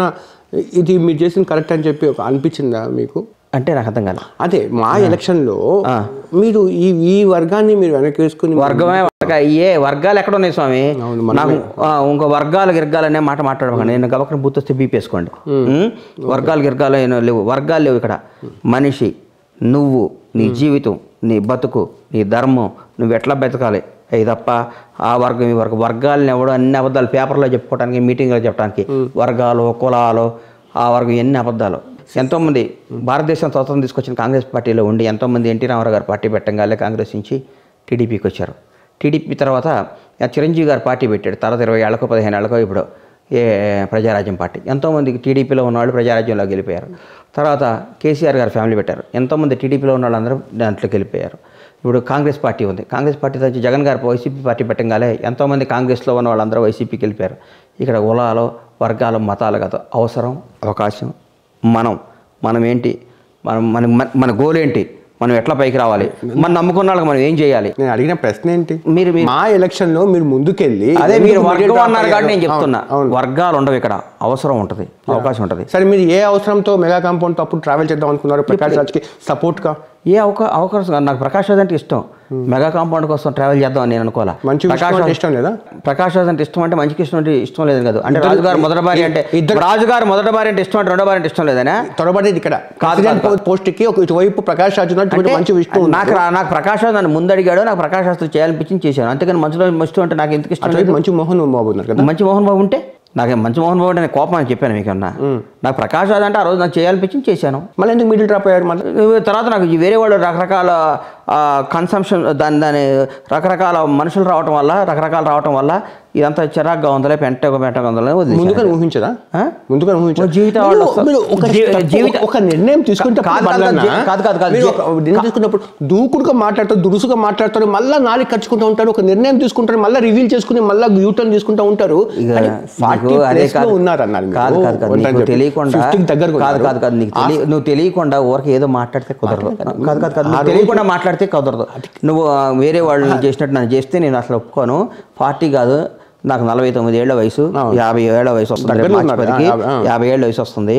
ఇది మీరు చేసింది కరెక్ట్ అని చెప్పి ఒక అనిపించిందా మీకు అంటే నాకు అర్థం కాదు అదే మా ఎలక్షన్లో మీరు ఈ ఈ వర్గాన్ని మీరు వెనక్కి వేసుకుని వర్గమే వర్గ ఏ వర్గాలు ఎక్కడ ఉన్నాయి స్వామి నాకు ఆ, ఇంకో వర్గాలు గిర్గాలు అనే మాట మాట్లాడకండి నేను గబక్కన బూత్ వస్తే బీపీ వేసుకోండి ఉం? వర్గాలు గిర్గాలు ఏమీ లేవు వర్గాలు లేవు ఇక్కడ మనిషి నువ్వు నీ జీవితం నీ బతుకు నీ ధర్మం నువ్వు ఎట్లా బతకాలి అవి తప్ప ఆ వర్గం ఈ వర్గం వర్గాలను ఎవడో అన్ని అబద్ధాలు పేపర్లో చెప్పుకోవడానికి మీటింగ్లో చెప్పడానికి వర్గాలు కులాలు ఆ వర్గం ఎన్ని అబద్ధాలు ఎంతోమంది భారతదేశం స్వతంత్రం తీసుకొచ్చిన కాంగ్రెస్ పార్టీలో ఉండి ఎంతోమంది ఎన్టీ రామారావు గారు పార్టీ పెట్టంగానే కాంగ్రెస్ నుంచి టీడీపీకి వచ్చారు టీడీపీ తర్వాత ఆ చిరంజీవి గారు పార్టీ పెట్టాడు తర్వాత ఇరవై ఏళ్ళకో పదిహేను ఏళ్ళకో ఇప్పుడు ఏ ప్రజారాజ్యం పార్టీ ఎంతోమంది టీడీపీలో ఉన్నవాళ్ళు ప్రజారాజ్యంలోకి వెళ్ళిపోయారు తర్వాత కేసీఆర్ గారు ఫ్యామిలీ పెట్టారు ఎంతోమంది టీడీపీలో ఉన్న వాళ్ళందరూ దాంట్లోకి వెళ్ళిపోయారు ఇప్పుడు కాంగ్రెస్ పార్టీ ఉంది కాంగ్రెస్ పార్టీ నుంచి జగన్ గారు వైసీపీ పార్టీ పెట్టంగానే ఎంతోమంది కాంగ్రెస్లో ఉన్న వాళ్ళందరూ వైసీపీకి వెళ్ళిపోయారు ఇక్కడ కులాలు వర్గాలు మతాలు కాదు అవసరం అవకాశం మనం మనం ఏంటి మనం మన మన- మన గోల్ ఏంటి మనం ఎట్లా పైకి రావాలి మనం నమ్ముకున్న వాళ్ళకి మనం ఏం చేయాలి నేను అడిగిన ప్రశ్న ఏంటి మీరు మీరు మా ఎలక్షన్ లో మీరు ముందుకెళ్ళి అదే మీరు ఎందుకు వర్గం middle అన్నారు drop కాబట్టి నేను అయ్యారు? చెప్తున్నా అవును, అవును. వర్గాలు ఉండవు ఇక్కడ అవసరం ఉంటుంది అవకాశం ఉంటుంది సరే మీరు ఏ అవసరంతో మెగా కాంపౌండ్ తో అప్పుడు ట్రావెల్ చేద్దాం అనుకున్నారు ప్రకాష్ రాజ్కి సపోర్ట్ గా ఏ అవకా అవకాశం కాదు. నాకు ప్రకాష్ రాజ్ అంటే ఇష్టం మెగా కాంపౌండ్ కోసం ట్రావెల్ చేద్దాం అని నేను అనుకోవాలా మంచి విషయం ప్రకాష్ అంటే రాజ్- ఇష్టం లేదా ప్రకాష్ రాజ్ అంటే ఇష్టం అంటే మంచికి ఇష్టం అంటే ఇష్టం లేదు కాదు అంటే ఇద్దరు- రాజుగారు మొదటి భార్య అంటే ఇద్దరు- రాజుగారు మొదటి భార్య అంటే ఇష్టం అంటే రెండో భార్య అంటే ఇష్టం లేదనా త్వరపడేది ఇక్కడ కాదు, కాదు. పోస్ట్ కి ఒక ఇటువైపు ప్రకాష్ రాజ్ ఉన్నట్టు అంటే మంచి విషయం ఉంది. నాకు రా- నాకు ప్రకాష్ రాజ్ నన్ను ముందు అడిగాడు నాకు ప్రకాష్ రాజ్ చేయాలనిపించింది చేశాను అంతేకాని మంచిలో ఇష్టం అంటే నాకు ఎందుకు ఇష్టం లేదు అటువైపు మంచి మోహన్ బాబు ఉన్నారు కదా మంచి మోహన్ బాబు ఉంటే నాకు మంచి మోహన్ బాబు అంటే నేను కోపం అని చెప్పాను మీకు అన్నా నాకు ప్రకాష్ రాజ్ అంటే ఆ రోజు నాకు చేయాలనిపించింది చేశాను మళ్ళీ ఎందుకు మిడిల్ డ్రాప్ అయ్యారు మళ్ళీ తర్వాత నాకు ఈ వేరే వాళ్ళు రకరకాల కన్సంప్షన్ దాని దాని రకరకాల మనుషులు రావటం వల్ల రకరకాల రావటం వల్ల ఇదంతా చిరాగ్గా ఉందలే పెంట పెంట ఉందలే ముందుగా వదిలేసాను. ఊహించదా ఆ? ముందుగా ఊహించదా ఓ జీవితం మీరు- వాళ్ళు మీరు ఒక జీ- step- జీవిత- ఒక నిర్ణయం తీసుకుంటే కాదు, కాదు, కాదు, జీ- కాదు, కాదు, కాదు, మీరు జీ- ఒక నిర్ణయం తీసుకున్నప్పుడు దూకుడుగా మాట్లాడతారు దురుసుగా మాట్లాడతారు మళ్ళీ నాలుగు ఖర్చుకుంటూ ఉంటారు ఒక నిర్ణయం తీసుకుంటారు మళ్ళీ రివీల్ చేసుకుని మళ్ళీ యూటర్న్ తీసుకుంటూ ఉంటారు ఇక కానీ నీకు 40 అదే place లో కాదు ఉన్నారు అన్నారు మీరు. కాదు కాదు కాదు ఉంటారని నీకు చెప్పి. తెలియకుండా 50 కి దగ్గరగా కాదు ఉన్నారు. కాదు కాదు నీకు తెలియ నువ్వు తెలియకుండా ఊరికి ఏదో మాట్లాడితే కుదరదు కాదు కాదు కాదు నువ్వు తెలియకుండా మాట్లాడితే కుదరదు నువ్వు ఆ, వేరే వాళ్ళు చేసినట్టు నన్ను చేస్తే నేను అసలు ఒప్పుకోను పార్టీ కాదు నాకు నలభై తొమ్మిది ఏళ్ల వయసు యాభై ఏళ్ల వయసు వస్తుంది రేపు దగ్గరలో మార్చి ఉన్నారు. పదికి ఆ, ఆ. యాభై ఏళ్ళ వయసు వస్తుంది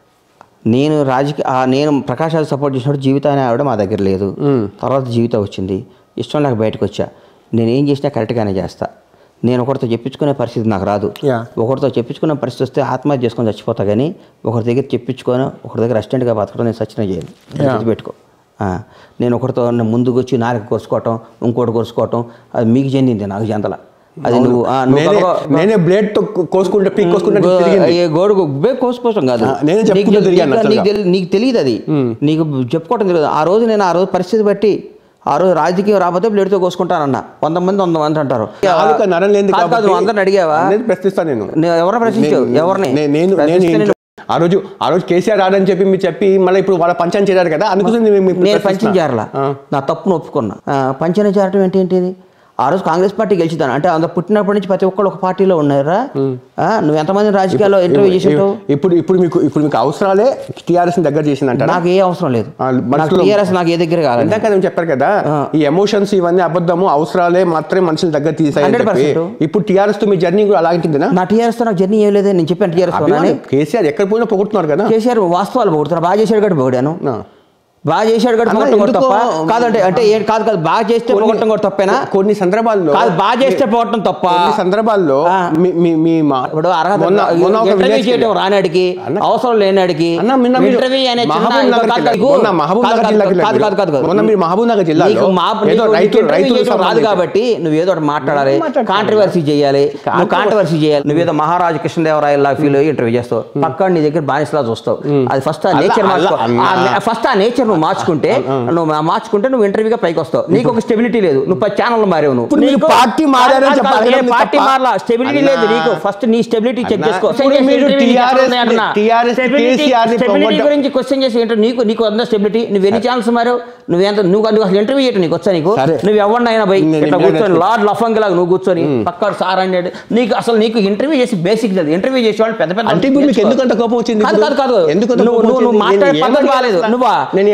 నేను రాజకీయ ఆ, నేను ప్రకాష్ రాజ్ సపోర్ట్ చేసినప్పుడు జీవితాన్ని ఆవిడ మా దగ్గర లేదు తర్వాత జీవితం వచ్చింది ఇష్టం లేక బయటకు వచ్చా నేను ఏం చేసినా కరెక్ట్గానే చేస్తా నేను ఒకరితో చెప్పించుకునే పరిస్థితి నాకు రాదు Yeah. ఒకరితో చెప్పించుకునే పరిస్థితి వస్తే ఆత్మహత్య చేసుకొని చచ్చిపోతా కానీ ఒకరి దగ్గర చెప్పించుకొని ఒకరి దగ్గర అసిస్టెంట్గా బతకడం నేను సచిన చేయను గుర్తుపెట్టుకో ఆ, నేను ఒకరితో ఉన్న ముందుకు వచ్చి నాలుగు కోసుకోవటం ఇంకోటి కోసుకోవటం అది మీకు చెందింది నాకు చెందల అది నువ్వు ఆ, నువ్వు నేనే గబగబా- నేనే బ్లేడ్ తో కోసుకుంటే పీక్ కోసుకుంటే గో- తిరిగింది ఏ గోడుకు బే కోసుకోవటం కాదు ఆ, నేనే చెప్పుకుంటూ నీకు- తిరిగాను నీకు- అసలుగా. నీకు తెలి- నీకు తెలియదు అది నీకు చెప్పుకోవటం తెలియదు ఆ రోజు నేను ఆ రోజు పరిస్థితి బట్టి ఆ రోజు రాజకీయం రాకపోతే బ్లేడ్తో కోసుకుంటానన్న వంద మంది వంద మంది అంటారు నాలుక నరం లేనిది కాదు, కాదు, కాబట్టి నువ్వు అందరిని అడిగావా నేను ప్రశ్నిస్తాను నేను నేను ఎవరిని ప్రశ్నించావు నేను- ఎవరిని నే- నేను నేను ప్రశ్నిస్తే ఇంట్లో- ఆ రోజు ఆ రోజు కేసీఆర్ రాడని చెప్పి మీరు చెప్పి మళ్ళీ ఇప్పుడు వాళ్ళ పంచాయతీ చేరారు కదా అందుకోసం నేను మీకు నేను పంచం ప్రశ్నిస్తున్నా. చేరలా ఆ. నా తప్పును ఒప్పుకున్నా ఆ, పంచన చేరటం ఏంటి ఏంటిది ఆ రోజు కాంగ్రెస్ పార్టీ గెలిచిదాను అంటే అంత పుట్టినప్పటి నుంచి ప్రతి ఒక్కళ్ళు ఒక పార్టీలో ఉన్నారా ఆ, నువ్వు ఎంతమంది రాజకీయాల్లో ఇంటర్వ్యూ చేసింటావు ఇప్పుడు ఇప్పుడు మీకు ఇప్పుడు మీకు అవసరాలే టీఆర్ఎస్ దగ్గర చేసిందంటారా నాకు ఏ అవసరం లేదు ఆ, నాకు మనుషులు- టీఆర్ఎస్ నాకు ఏ దగ్గర కావాలి ఇందాక నేను చెప్పారు కదా ఈ ఎమోషన్స్ ఇవన్నీ అబద్ధము అవసరాలే మాత్రమే మనుషుల దగ్గర తీసాయని చెప్పి 100%. ఇప్పుడు టీఆర్ఎస్ తో మీ జర్నీ కూడా అలాంటిదేనా నా టీఆర్ఎస్ తో నాకు జర్నీ ఏం లేదు నేను చెప్పాను టీఆర్ఎస్ అభిమానం. కేసీఆర్ ఎక్కడ పోయినా పొగుడుతున్నారు కదా కేసీఆర్ వాస్తవాలు పొగుడుతున్నా బాగా చేశాడు కాబట్టి పొగిడాను ఆ. బాగా చేశాడు కాబట్టి అన్న, పొగట్టం కూడా ఎందుకో- తప్ప కాదంటే అంటే ఏం కాదు కాదు బాగా చేస్తే పొగట్టం కూడా తప్పేనా కొన్ని సందర్భాల్లో కాదు బాగా చేస్తే పొగట్టం తప్ప కొన్ని సందర్భాల్లో ఆ. మీ- మీ- మీ మా- ఇప్పుడు అర్హత మొన్న మొన్న ఒక ఇంటర్వ్యూ village చేయడం రానాడికి అన్న- అవసరం లేనాడికి అన్న నిన్న మీరు ఇంటర్వ్యూ అనే చిన్న- మహబూబ్ నగర్ కాదు, జిల్లా- కాదు, మొన్న మహబూబ్ కాదు, నగర్ కాదు, జిల్లాకి కాదు, కాదు, కాదు, కాదు. మొన్న మీరు మహబూబ్ నగర్ జిల్లాలో నీకు మా- ఏదో నీకు రైతు ఇంటర్వ్యూ రైతులకు చేయడం రాదు సంబంధించి- కాబట్టి నువ్వు ఏదో ఒకటి మాట్లాడాలి మాట్లాడతాను. కాంట్రవర్సీ చేయాలి నువ్వు కాంట్రవర్సీ చేయాలి నువ్వేదో మహారాజు కృష్ణదేవరాయలా ఫీల్ అయ్యి ఇంటర్వ్యూ చేస్తావు పక్కన నీ దగ్గర బానిసలా చూస్తావు అది ఫస్ట్ ఆ అల్ల- నేచర్ అల్ల- మార్చుకో అన్న. ఫస్ట్ ఆ నేచర్ నువ్వు మార్చుకుంటే నువ్వు మా- మార్చుకుంటే నువ్వు ఇంటర్వ్యూగా పైకి వస్తావు నీకు ఒక స్టెబిలిటీ లేదు నువ్వు పది ఛానల్ మారావు నువ్వు ఇప్పుడు మీరు నీకు- పార్టీ మారారని కాదు, కాదు, చెప్పాలి ఏ కదా, పార్టీ తప్ప. మారలా స్టెబిలిటీ అన్నా. లేదు నీకు ఫస్ట్ నీ స్టెబిలిటీ చెక్ అన్నా, చేసుకో ఇప్పుడు మీరు TRS TRS కేసీఆర్ ని స్టెబిలిటీ promote- గురించి క్వశ్చన్ చేసి ఏంటో నీకు నీకు అంత స్టెబిలిటీ నువ్వు ఎన్ని ఛానల్స్ మారావు నువ్వు ఎంత నువ్వు నువ్వు అసలు ఇంటర్వ్యూ చేయటం నీకు వచ్చా నీకు సరే. నువ్వు ఎవరినైనా పోయి నేను ఇట్లా నేను కూర్చొని లార్డ్ లఫంగ్ లాగా నువ్వు కూర్చొని పక్క సార్ అన్నాడు నీకు అసలు నీకు ఇంటర్వ్యూ చేసి బేసిక్ లేదు ఇంటర్వ్యూ చేసే వాళ్ళు పెద్ద పెద్ద అంటే ఇప్పుడు మీకు నేర్చుకో. ఎందుకంత కోపం వచ్చింది కాదు ఇప్పుడు? కాదు కాదు ఎందుకంత నువ్వు కోపం నువ్వు నువ్వు వచ్చింది? మాట్లాడే నేను పద్ధతి ఏమని బాగాలేదు అసలు? నువ్వా నేను ఏం-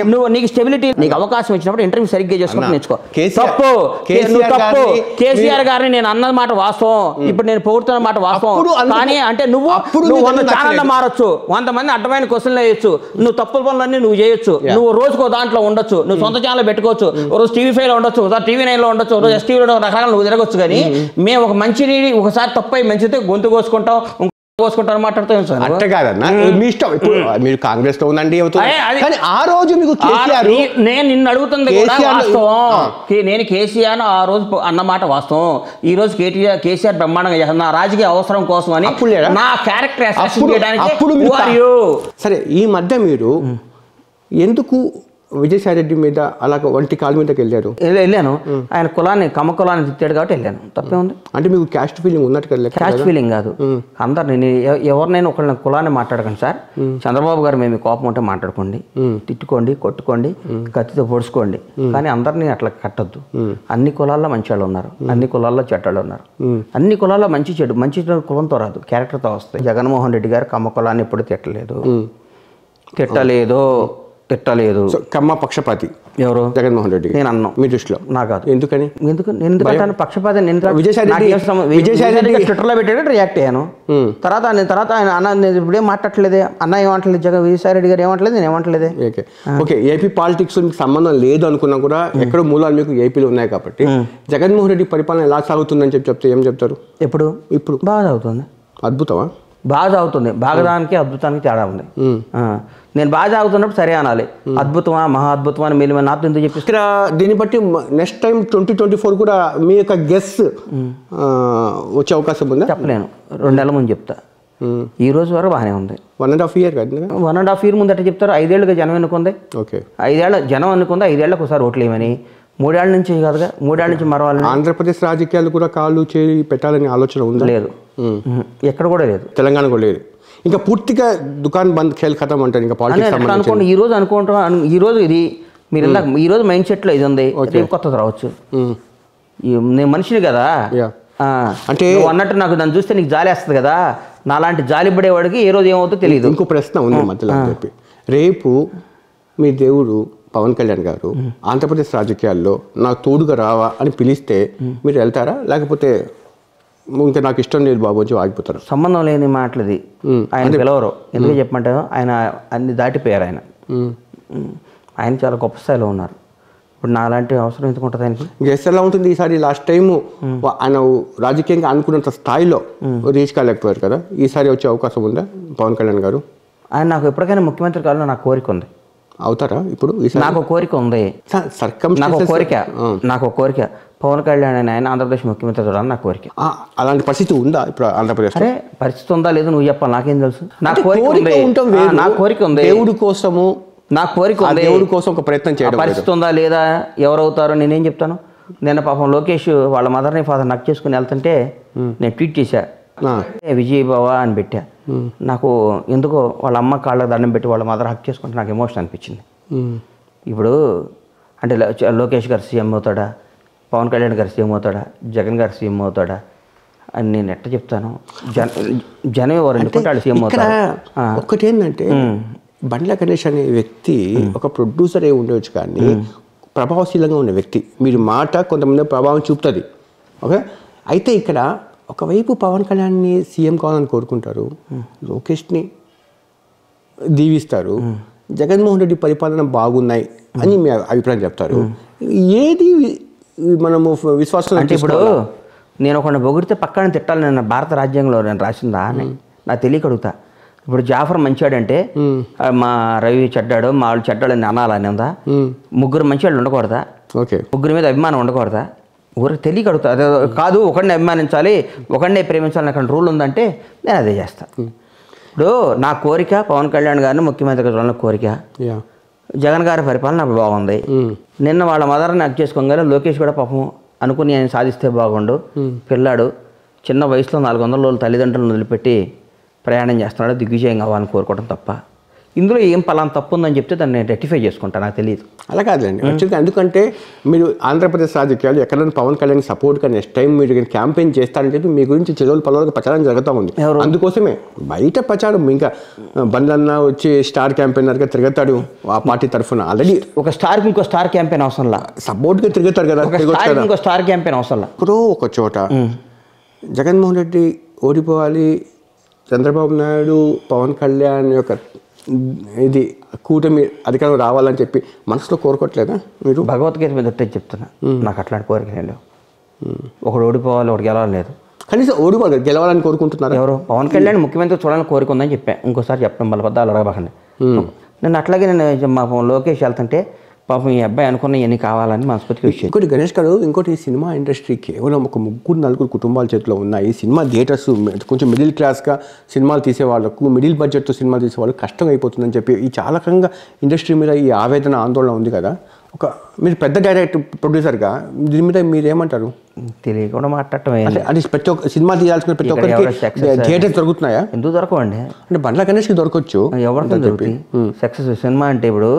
నువ్వు నీకు స్టెబిలిటీ నీకు అవకాశం ఇచ్చినప్పుడు ఇంటర్వ్యూ సరిగ్గా చేసుకుంటూ అన్నా, నేర్చుకో కేసీఆర్- తప్పు కేసీఆర్ నువ్వు తప్పు గారిని కేసీఆర్ గారిని నేను అన్న మాట వాస్తవం ఇప్పుడు నేను పొగుడుతున్న మాట వాస్తవం అప్పుడు అందుకు- కానీ అంటే నువ్వు అప్పుడు నువ్వు నీకు వంద ఎందుకు ఛానల్ నచ్చలేదు? మారొచ్చు వంద మంది అడ్డమైన క్వశ్చన్లు వేయొచ్చు నువ్వు తప్పుల పనులన్నీ నువ్వు చేయొచ్చు నువ్వు రోజుకో దాంట్లో ఉండొచ్చు నువ్వు సొంత ఛానల్ పెట్టుకోవచ్చు ఒక రోజు టీవీ ఫైవ్ లో ఉండొచ్చు ఒకసారి టీవీ నైన్ లో ఉండొచ్చు ఒక రోజు ఎస్టీవీలో రకరకాల నువ్వు తిరగొచ్చు కానీ మేము ఒక మంచి ఒకసారి తప్పై మంచితే గొంతు కోసుకుంటాం ఇంకో కోసుకుంటాం మాట్లాడుతాం సార్ అట్ట కాదన్న మీ ఇష్టం ఇప్పుడు మీరు కాంగ్రెస్ లో ఉందండి అవుతుంది అదే, అది- కానీ ఆ రోజు మీకు ఆ- కేసీఆర్ నీ- నేను నిన్ను అడుగుతుంది కూడా కేసీఆర్ లో- వాస్తవం ఆ. కే- నేను కేసీఆర్ ఆ రోజు ప- అన్నమాట వాస్తవం ఈ రోజు కేటీఆర్ కేసీఆర్ బ్రహ్మాండంగా చేస్తున్నారు. నా రాజకీయ అవసరం కోసం అని అప్పుడు లేడా? నా క్యారెక్టర్ అప్పుడు అప్పుడు మీరు కా- చేయడానికి సరే ఈ మధ్య మీరు ఎందుకు విజయసాయి రెడ్డి మీద అలా వంటి కాలు మీదకి వెళ్ళారు వెళ్ళాను ఆయన కులాన్ని కమ్మ కులాన్ని తిట్టాడు కాబట్టి వెళ్ళాను తప్పే ఉంది అంటే మీకు క్యాస్ట్ ఫీలింగ్ ఉన్నట్టు లెక్క క్యాష్ కదా? ఫీలింగ్ కాదు అందరు నేను ఎ- ఎవరినైనా ఒకళ్ళని కులాన్ని మాట్లాడకండి సార్ చంద్రబాబు గారు మేము కోపం ఉంటే మాట్లాడుకోండి తిట్టుకోండి కొట్టుకోండి కత్తితో పొడుచుకోండి కానీ అందరినీ అట్లా కట్టద్దు అన్ని కులాల్లో మంచి వాళ్ళు ఉన్నారు అన్ని కులాల్లో చెడ్డలు ఉన్నారు అన్ని కులాల్లో మంచి చెడు మంచి చెడు కులంతో రాదు క్యారెక్టర్తో వస్తాయి జగన్మోహన్ రెడ్డి గారు కమ్మ కులాన్ని ఎప్పుడు తిట్టలేదు తిట్టలేదు తిట్టలేదు సో కమ్మ పక్షపాతి ఎవరు జగన్మోహన్ రెడ్డి నేను అన్నాం మీ దృష్టిలో నా కాదు ఎందుకని ఎందుకు నేను ఎందుకంటాను పక్షపాతం నేను ఎందుకు- విజయసాయి రెడ్డి- నాకు ఏం సంబంధం? విజయసాయి రెడ్డి- విజయసాయి ట్విట్టర్లో పెట్టాడు రియాక్ట్ అయ్యాను తర్వాత నేను తర్వాత ఆయన అన్న నేను ఇప్పుడేం మాట్లాడలేదే అన్న ఏమంటలేదు జగన్ విజయసాయి రెడ్డి గారు ఏమంటలేదు నేను ఏమంటలేదే ఓకే ఓకే ఏపీ పాలిటిక్స్ మీకు సంబంధం లేదు అనుకున్నా కూడా ఎక్కడో మూలాలు మీకు ఏపీలో ఉన్నాయి కాబట్టి జగన్మోహన్ రెడ్డి పరిపాలన ఎలా సాగుతుందని చెప్పి చెప్తే ఏం చెప్తారు ఎప్పుడు ఇప్పుడు బాగా అవుతుంది అద్భుతమా బాగా అవుతుంది బాగదానికి అద్భుతానికి తేడా ఉంది ఆ. నేను బాగా తాగుతున్నప్పుడు సరే అనాలి అద్భుతమా మహా అద్భుతమా అని మీరు నాతో ఎందుకు చెప్పి ఇక్కడ దీన్ని బట్టి next time twenty twenty four కూడా మీ యొక్క గెస్ వచ్చే అవకాశం ఉందా చెప్పలేను రెండు నెలల ముందు చెప్తా ఈ రోజు వరకు బాగానే ఉంది వన్ అండ్ హాఫ్ ఇయర్ కదా వన్ అండ్ హాఫ్ ఇయర్ ముందు అట్లా చెప్తారు ఐదేళ్ళుగా జనం ఎన్నుకుంది ఓకే ఐదేళ్ల జనం అనుకుంది ఐదేళ్లకు ఒకసారి ఓట్లు వేయమని మూడేళ్ల నుంచి కాదుగా మూడేళ్ల నుంచి మరవాలని ఆంధ్రప్రదేశ్ రాజకీయాలు కూడా కాళ్ళు చేయి పెట్టాలనే ఆలోచన ఉందా లేదు ఉహు. ఎక్కడ కూడా లేదు తెలంగాణ కూడా లేదు ఇంకా పూర్తిగా దుకాన్ బంద్ ఖేల్ ఖతం అంటారు ఇంకా అని పాలిటిక్స్ ఎట్లా అనుకోండి ఈ రోజు అనుకుంటాం అను- ఈ రోజు ఇది మీరు ఇందాక ఈ రోజు మైండ్ సెట్లో ఇది ఉంది రేపు కొత్తది రావచ్చు ఈ- నేను మనిషిని కదా యా ఆ, అంటే- నువ్వు అన్నట్టు నాకు నన్ను చూస్తే నీకు జాలి వేస్తుంది కదా నాలాంటి జాలి పడేవాడికి ఏ రోజు ఏమవుతుందో తెలియదు ఇంకో ప్రశ్న ఉంది మధ్యలో అని చెప్పి రేపు మీ దేవుడు పవన్ కళ్యాణ్ గారు ఆంధ్రప్రదేశ్ రాజకీయాల్లో నాకు తోడుగా రావా అని పిలిస్తే మీరు వెళ్తారా లేకపోతే ఇంకా నాకు ఇష్టం లేదు బాబు వచ్చి ఆగిపోతారు సంబంధం లేని మాటలది ఆయన పిలవరు ఎందుకు చెప్పమంటే ఆయన అన్ని దాటిపోయారు ఆయన ఉమ్. ఆయన చాలా గొప్ప స్థాయిలో ఉన్నారు ఇప్పుడు నాలాంటి అవసరం ఎందుకు ఉంటుంది ఆయనకి గెస్ ఎలా ఉంటుంది ఈసారి లాస్ట్ టైం ఆయన రాజకీయంగా అనుకున్నంత స్థాయిలో రీచ్ కాలేకపోయారు కదా ఈసారి వచ్చే అవకాశం ఉందా పవన్ కళ్యాణ్ గారు ఆయన నాకు ఎప్పటికైనా ముఖ్యమంత్రి కావాలని నాకు కోరిక ఉంది అవుతారా ఇప్పుడు ఈసారి నాకు ఒక కోరిక ఉంది సర్కమ్ నాకు ఒక కోరిక నాకు ఒక కోరిక పవన్ కళ్యాణ్ అని ఆయన ఆంధ్రప్రదేశ్ ముఖ్యమంత్రి చూడాలని నా కోరిక అలాంటి పరిస్థితి ఉందా ఇప్పుడు ఆంధ్రప్రదేశ్ అరే పరిస్థితి ఉందా లేదు నువ్వు చెప్పాలి నాకేం తెలుసు నా అంటే కోరిక కోరిక ఉంది ఉండటం ఆ, వేరు. నా కోరిక ఉంది దేవుడి కోసము నా కోరిక ఆ ఉంది దేవుడి కోసం ఒక ప్రయత్నం ఆ చేయడం వేరు. పరిస్థితి ఉందా లేదా ఎవరు అవుతారో నేనేం చెప్తాను నిన్న పాపం లోకేష్ వాళ్ళ మదర్ని ఫాదర్ నక్ చేసుకుని వెళ్తుంటే నేను ట్వీట్ చేశా ఆ, ఏ విజయ్ బావా అని పెట్టా నాకు ఎందుకో వాళ్ళ అమ్మ కాళ్ళకి దండం పెట్టి వాళ్ళ మదర్ హక్ చేసుకుంటే నాకు ఎమోషన్ అనిపించింది ఉమ్, ఇప్పుడు అంటే లో- చ- లోకేష్ గారు సీఎం అవుతాడా పవన్ కళ్యాణ్ గారు సీఎం అవుతాడా జగన్ గారు సీఎం అవుతాడా అని నేను ఎట్ట చెప్తాను జన జనం ఎవరు ఎన్నుకుంటే వాళ్ళు సీఎం ఇక్కడ అవుతారు ఆ. ఒకటి ఏంటంటే బండ్ల గణేష్ అనే వ్యక్తి ఒక ప్రొడ్యూసర్ ఏ ఉండవచ్చు కానీ ప్రభావశీలంగా ఉన్న వ్యక్తి మీరు మాట కొంతమంది ప్రభావం చూపుతుంది ఓకే అయితే ఇక్కడ ఒకవైపు పవన్ కళ్యాణ్ని సీఎం కావాలని కోరుకుంటారు లోకేష్ని దీవిస్తారు జగన్మోహన్ రెడ్డి పరిపాలన బాగున్నాయి అని మీ అభిప్రాయం చెప్తారు ఏది మనము విశ్వాసం అంటే ఇప్పుడు నేను ఒకరిని పొగిడితే పక్కన తిట్టాలి నేను భారత రాజ్యాంగంలో నేను రాసిందా అని నాకు తెలియక అడుగుతా ఇప్పుడు జాఫర్ మంచివాడంటే ఆ, మా రవి చెడ్డాడు మా వాళ్ళు చెడ్డాడు అని అనాలని ఉందా ముగ్గురు మంచివాళ్ళు ఉండకూడదా ఓకే ముగ్గురి మీద అభిమానం ఉండకూడదా ఊరికి తెలియక అడుగుతా అదే కాదు ఒకడిని అభిమానించాలి ఒకడినే ప్రేమించాలని అక్కడ రూల్ ఉందంటే నేను అదే చేస్తా ఇప్పుడు నా కోరిక పవన్ కళ్యాణ్ గారిని ముఖ్యమంత్రి చూడాలని కోరిక యా జగన్ గారి పరిపాలన నాకు బాగుంది నిన్న వాళ్ళ మదర్ని అక్ చేసుకోగానే లోకేష్ కూడా పాపం అనుకుని ఆయన సాధిస్తే బాగుండు పిల్లాడు చిన్న వయసులో నాలుగు వందల రోజులు తల్లిదండ్రులను వదిలిపెట్టి ప్రయాణం చేస్తున్నాడు దిగ్విజయం కావాలని కోరుకోవడం తప్ప ఇందులో ఏం పలానా తప్పు ఉందని చెప్తే దాన్ని నేను రెక్టిఫై చేసుకుంటాను నాకు తెలియదు అలా కాదులేండి యాక్చువల్గా ఎందుకంటే మీరు ఆంధ్రప్రదేశ్ రాజకీయాలు ఎక్కడైనా పవన్ కళ్యాణ్ సపోర్ట్గా నెక్స్ట్ టైం మీరు క్యాంపెయిన్ చేస్తారని చెప్పి మీ గురించి చెరువుల పొలాలకు ప్రచారం జరుగుతూ ఉంది ఎవరు? అందుకోసమే బయట ప్రచారం ఇంకా బండ్లన్న వచ్చి స్టార్ క్యాంపెయినర్గా తిరుగుతాడు ఆ పార్టీ తరఫున ఆల్రెడీ ఒక స్టార్కి ఇంకో స్టార్ క్యాంపెయిన్ అవసరంలా సపోర్ట్గా తిరుగుతారు కదా ఒక తిరగొచ్చు స్టార్కి కదా ఇంకో స్టార్ క్యాంపెయిన్ అవసరంలా ఎక్కడో ఒక చోట జగన్మోహన్ రెడ్డి ఓడిపోవాలి చంద్రబాబు నాయుడు పవన్ కళ్యాణ్ యొక్క ఇది కూటమి అధికారం రావాలని చెప్పి మనసులో కోరుకోవట్లేదా మీరు భగవద్గీత మీద ఒట్టే చెప్తున్నా నాకు అట్లాంటి కోరిక ఏం లేవు ఒకడు ఓడిపోవాలి ఒకటి గెలవాలి లేదు కనీసం ఓడిపోవాలి గెలవాలని కోరుకుంటున్నారా ఎవరు పవన్ కళ్యాణ్ ముఖ్యమంత్రి చూడాలని కోరిక ఉందని చెప్పాను ఇంకోసారి చెప్పడం వల్ల పెద్ద అడగబాకండి నేను అట్లాగే నేను మా లోకేష్ వెళ్తుంటే పాపం ఈ అబ్బాయి అనుకున్న ఇవన్నీ కావాలని మనస్ఫూర్తిగా వచ్చేది ఇంకోటి గణేష్ గారు ఇంకోటి ఈ సినిమా ఇండస్ట్రీ కేవలం ఒక ముగ్గురు నలుగురు కుటుంబాల చేతిలో ఉన్నాయి సినిమా థియేటర్స్ కొంచెం మిడిల్ క్లాస్గా సినిమాలు తీసే వాళ్ళకు మిడిల్ బడ్జెట్తో సినిమాలు తీసే వాళ్ళకి కష్టం అయిపోతుందని చెప్పి ఈ చాలా రకంగా ఇండస్ట్రీ మీద ఈ ఆవేదన ఆందోళన ఉంది కదా ఒక మీరు పెద్ద డైరెక్టర్ ప్రొడ్యూసర్గా దీని మీద మీరు ఏమంటారు తెలియకుండా మాట్లాడటం ఏం అంటే అది ప్రతి ఒక్క సినిమా తీయాల్సిన ప్రతి ఇక్కడ ఒక్కరికి ఎవరో success థియేటర్ దొరుకుతున్నాయా ఎందుకు దొరకవండి అంటే బండ్ల గణేష్కి దొరకవచ్చు ఎవరితో దొరుకుతాయి సక్సెస్ సినిమా అంటే ఇప్పుడు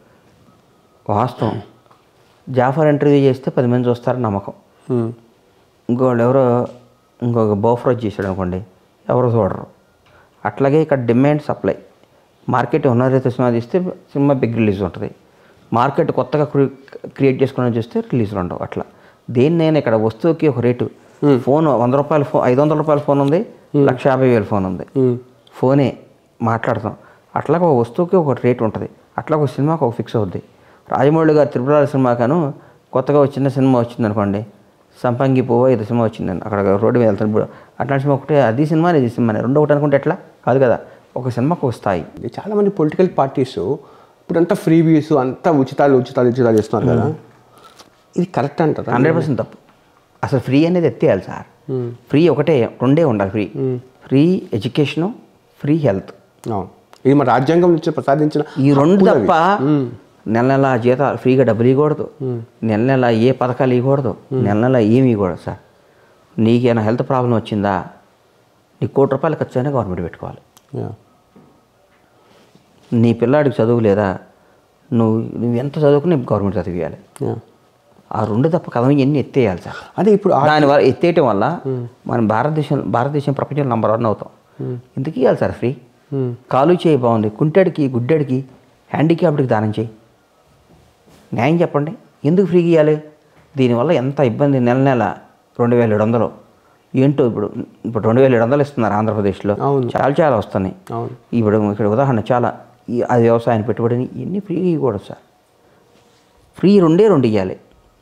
వాస్తవం జాఫర్ ఇంటర్వ్యూ చేస్తే పది మంది చూస్తారని నమ్మకం ఉమ్. ఇంకోళ్ళు ఎవరో ఇంకొక బోఫ్రోజ్ చేశాడు అనుకోండి ఎవరు చూడరు అట్లాగే ఇక్కడ డిమాండ్ సప్లై మార్కెట్ ఉన్నరైతే సినిమా తీస్తే సినిమా బిగ్ రిలీజ్ ఉంటుంది మార్కెట్ కొత్తగా క్రి- క్రియేట్ చేసుకోవడం చూస్తే రిలీజ్లు ఉండవు అట్లా దేన్ని నేను ఇక్కడ వస్తువుకి ఒక రేటు ఫోన్ వంద రూపాయల ఫోన్ ఐదు వందల రూపాయల ఫోన్ ఉంది లక్ష యాభై వేల ఫోన్ ఉంది ఫోనే మాట్లాడతాం అట్లాగే ఒక వస్తువుకి ఒక రేట్ ఉంటుంది అట్లా ఒక సినిమాకి ఒక ఫిక్స్ అవుద్ది రాజమౌళి గారు త్రిపురాల సినిమాకను కొత్తగా ఒక చిన్న సినిమా వచ్చింది అనుకోండి సంపంగి పువ్వు ఇది సినిమా వచ్చిందండి అక్కడ రోడ్డు మీద వెళ్తాను ఇప్పుడు అట్లాంటి సినిమా ఒకటే అది సినిమా ఇది సినిమా రెండు ఒకటి అనుకుంటే ఎట్లా కాదు కదా ఒక సినిమాకి ఒక స్థాయి చాలా మంది పొలిటికల్ పార్టీస్ ఇప్పుడంతా ఫ్రీ వ్యూస్ అంతా ఉచితాలు ఉచితాలు ఉచితాలు చేస్తున్నారు కదా ఇది కరెక్ట్ అంటారా హండ్రెడ్ పర్సెంట్ తప్పు అసలు ఫ్రీ అనేది ఎత్తేయాలి సార్ ఫ్రీ ఒకటే రెండే ఉండాలి free free education free health అవును. ఇది మన రాజ్యాంగం నుంచి ప్రసాదించిన ఈ రెండు హక్కులు అవి. తప్ప నెల నెల జీతాలు ఫ్రీగా డబ్బులు ఇవ్వకూడదు నెల నెల ఏ పథకాలు ఇవ్వకూడదు నెల నెల ఏమి ఇవ్వకూడదు సార్ నీకేమైనా హెల్త్ ప్రాబ్లం వచ్చిందా నీ కోటి రూపాయలు ఖర్చు అయినా గవర్నమెంట్ పెట్టుకోవాలి Yeah. నీ పిల్లాడికి చదువు లేదా నువ్వు నువ్వు ఎంత చదువుకుని గవర్నమెంట్ చదివేయాలి Yeah. ఆ రెండు తప్ప కథం ఇవన్నీ ఎత్తేయాలి సార్ అదే ఇప్పుడు ఆ- దాని వల్ల ఎత్తేయటం వల్ల మనం భారతదేశం భారతదేశం ప్రపంచంలో నంబర్ వన్ అవుతాం ఎందుకు ఇవ్వాలి సార్ ఫ్రీ కాలు చేయి బాగుంది కుంటాడికి గుడ్డాడికి హ్యాండిక్యాప్డ్కి దానం చేయి న్యాయం చెప్పండి ఎందుకు ఫ్రీగా ఇవ్వాలి దీనివల్ల ఎంత ఇబ్బంది నెల నెల రెండు వేల ఏడు వందలు ఏంటో ఇప్పుడు ఇప్పుడు రెండు వేల ఏడు వందలు ఇస్తున్నారు ఆంధ్రప్రదేశ్లో అవును. చాలా చాలా వస్తున్నాయి అవును ఇప్పుడు ఇక్కడ ఉదాహరణ చాలా ఈ అది వ్యవసాయాన్ని పెట్టుబడిని ఇవన్నీ ఫ్రీగా ఇవ్వకూడదు సార్ ఫ్రీ రెండే రెండు ఇవ్వాలి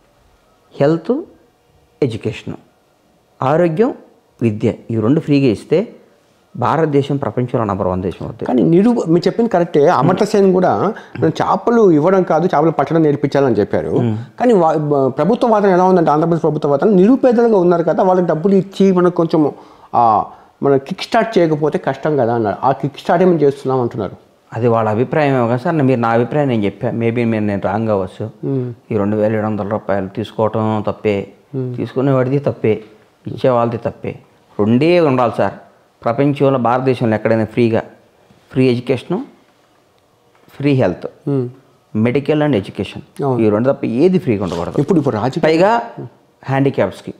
హెల్త్ ఎడ్యుకేషన్ ఆరోగ్యం విద్య ఈ రెండు ఫ్రీగా ఇస్తే భారతదేశం ప్రపంచంలో నెంబర్ వన్ దేశం అవుతుంది కానీ నిరూ మీరు చెప్పింది కరెక్టే అమర్త సేన్ కూడా మనం చేపలు ఇవ్వడం కాదు చేపలు పట్టడం నేర్పించాలని చెప్పారు కానీ వా- బ- ప్రభుత్వ వాదన ఎలా ఉందంటే ఆంధ్రప్రదేశ్ ప్రభుత్వ వాదన నిరుపేదలుగా ఉన్నారు కదా వాళ్ళకి డబ్బులు ఇచ్చి మనకు కొంచెం ఆ, మనం కిక్ స్టార్ట్ చేయకపోతే కష్టం కదా అన్నారు ఆ కిక్ స్టార్ట్ ఏమైనా చేస్తున్నాం అంటున్నారు అది వాళ్ళ అభిప్రాయం ఏమో కదా సార్ మీరు నా అభిప్రాయం నేను చెప్పా మేబీ మీరు నేను రాంగ్ అవ్వచ్చు ఈ రెండు వేల ఏడు వందల రూపాయలు తీసుకోవటం తప్పే తీసుకునేవాడిది తప్పే ఇచ్చే వాళ్ళది తప్పే రెండే ఉండాలి సార్ ప్రపంచంలో భారతదేశంలో ఎక్కడైనా ఫ్రీగా free education free health medical and education ఈ రెండు తప్ప ఏది ఫ్రీగా ఉండకూడదు ఇప్పుడు ఇప్పుడు రాజకీయ పైగా హ్యాండిక్యాప్స్కి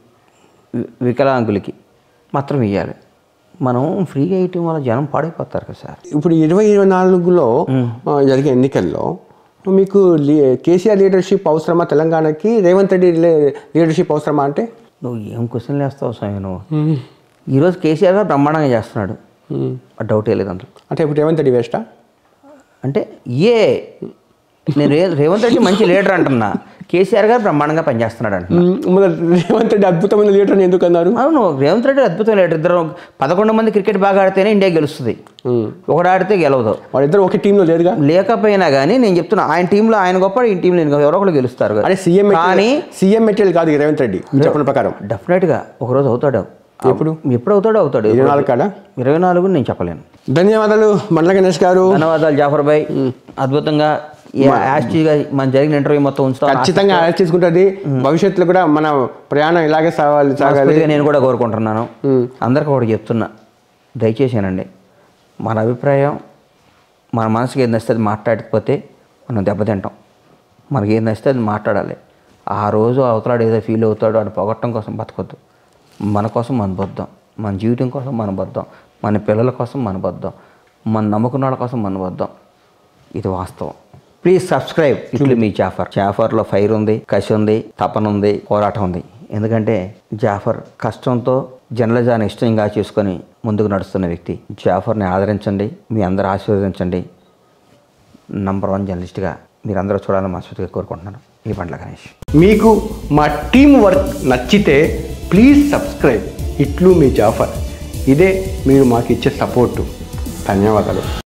వి- వికలాంగులకి మాత్రం ఇవ్వాలి మనం ఫ్రీగా ఇవ్వటం వల్ల జనం పాడైపోతారు కదా సార్ ఇప్పుడు ఇరవై ఇరవై నాలుగులో ఆ, జరిగే ఎన్నికల్లో మీకు లీ- కేసీఆర్ లీడర్షిప్ అవసరమా తెలంగాణకి రేవంత్ రెడ్డి లే- లీడర్షిప్ అవసరమా అంటే నువ్వు ఏం క్వశ్చన్లు వేస్తావు స్వామి నువ్వు ఈరోజు కేసీఆర్ గారు బ్రహ్మాండంగా చేస్తున్నాడు ఆ డౌటే లేదు అందులో అంటే ఇప్పుడు రేవంత్ రెడ్డి వేస్టా అంటే ఏ నేను రే రేవంత్ రెడ్డి మంచి లీడర్ అంటున్నా కేసీఆర్ గారు బ్రహ్మాండంగా పనిచేస్తున్నాడు అంటున్నా మరి రేవంత్ రెడ్డి అద్భుతమైన లీడర్ అని ఎందుకు అన్నారు అవును రేవంత్ రెడ్డి అద్భుతం లీడర్ ఇద్దరు పదకొండు మంది క్రికెట్ బాగా ఆడితేనే ఇండియా గెలుస్తుంది ఒకడు ఆడితే గెలవదు వాళ్ళిద్దరు ఒకే టీంలో లేరుగా లేకపోయినా కానీ నేను చెప్తున్నా ఆయన టీంలో ఆయన గొప్ప ఈ టీంలో నేను గొప్ప. ఎవరో ఒకరు గెలుస్తారు అదే సీఎం కానీ సీఎం మెటీరియల్ కాదు ఈ రేవంత్ రెడ్డి మీరు చెప్పిన ప్రకారం డెఫినెట్గా ఒకరోజు అవుతాడు ఎప్పుడు? ఎప్పుడు అవుతాడో అవుతాడు ఇరవై నాలుగు కాడా ఇరవై నాలుగు నేను చెప్పలేను ధన్యవాదాలు మండల గణేష్ గారు ధన్యవాదాలు జాఫర్ భాయ్ అద్భుతంగా ఈ యాస్టీగా మన జరిగిన ఇంటర్వ్యూ మొత్తం ఉంచుతాం ఖచ్చితంగా అరెస్ట్ చేసుకుంటుంది భవిష్యత్తులో కూడా మన ప్రయాణం ఇలాగే సాగాలి సాగాలి మనస్ఫూర్తిగా నేను కూడా కోరుకుంటున్నాను అందరికీ ఒకటి చెప్తున్నా దయచేసానండి మన అభిప్రాయం మన మనసుకి ఏది నచ్చితే అది మాట్లాడకపోతే మనం దెబ్బతింటాం మనకి ఏది నచ్చితే అది మాట్లాడాలి ఆ రోజు అవతలాడు ఏదో ఫీల్ అవుతాడో అని పొగట్టం కోసం బతకొద్దు మన కోసం మన బద్దాం మన జీవితం కోసం మన బద్దాం మన పిల్లల కోసం మన బద్దాం మన నమ్ముకున్న వాళ్ళ కోసం మన బద్దాం ఇది వాస్తవం ప్లీజ్ సబ్స్క్రైబ్ ఇట్లు మీ జాఫర్ జాఫర్లో ఫైర్ ఉంది కసి ఉంది తపన ఉంది పోరాటం ఉంది ఎందుకంటే జాఫర్ కష్టంతో జర్నలిజాన్ని ఇష్టంగా చేసుకొని ముందుకు నడుస్తున్న వ్యక్తి జాఫర్ని ఆదరించండి మీ అందరూ ఆశీర్వదించండి నంబర్ వన్ జర్నలిస్ట్గా మీరందరూ చూడాలని మనస్ఫూర్తిగా కోరుకుంటున్నాను ఈ బండ్ల గణేష్ మీకు మా టీం వర్క్ నచ్చితే ప్లీజ్ సబ్స్క్రైబ్ ఇట్లు మీ జాఫర్ ఇదే మీరు మాకు ఇచ్చే సపోర్టు ధన్యవాదాలు